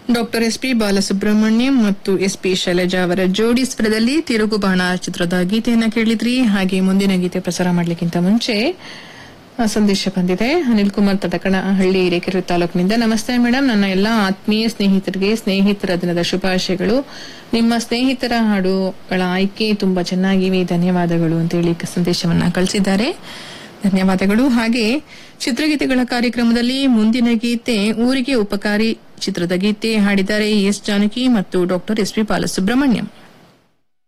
doctor S P Balasubrahmanyam ಮತ್ತು S P Shailaja ಅವರ ಜೋಡಿ ಸ್ವರದಲ್ಲಿ ತಿರುಗುಬಾಣ ಚಿತ್ರದ ಗೀತೆಯನ್ನ ಕೇಳಿದ್ರಿ ಹಾಗೆ ಮುಂದಿನ ಗೀತೆ ಪ್ರಸಾರ ಮಾಡ್ಲಿಕ್ಕಿಂತ ಮುಂಚೆ ಆ, ಸಂದೇಶ ಬಂದಿದೆ ಅನಿಲ್ ಕುಮಾರ್ ತಡಕಣಹಳ್ಳಿ ಹಿರೇಕೆರೆ ತಾಲೂಕಿನಿಂದ ನಮಸ್ತೆ ಮೇಡಮ್ ನನ್ನ ಎಲ್ಲಾ ಆತ್ಮೀಯ ಸ್ನೇಹಿತರಿಗೆ ಸ್ನೇಹಿತರ ದಿನದ ಶುಭಾಶಯಗಳು ನಿಮ್ಮ ಸ್ನೇಹಿತರ ಹಾಡುಗಳ ಆಯ್ಕೆ ತುಂಬಾ ಚೆನ್ನಾಗಿವೆ ಧನ್ಯವಾದಗಳು ಅಂತೇಳಿ ಕ- ಸಂದೇಶವನ್ನ ಕಳಿಸಿದ್ದಾರೆ ಧನ್ಯವಾದಗಳು ಹಾಗೆ ಚಿತ್ರಗೀತೆಗಳ ಕಾರ್ಯಕ್ರಮದಲ್ಲಿ ಮುಂದಿನ ಗೀತೆ ಊರಿಗೆ ಉಪಕಾರಿ ಚಿತ್ರದ ಗೀತೆ ಹಾಡಿದ್ದಾರೆ ಎಸ್ ಜಾನಕಿ ಮತ್ತು ಡಾಕ್ಟರ್ ಎಸ್ ಪಿ ಬಾಲಸುಬ್ರಹ್ಮಣ್ಯಂ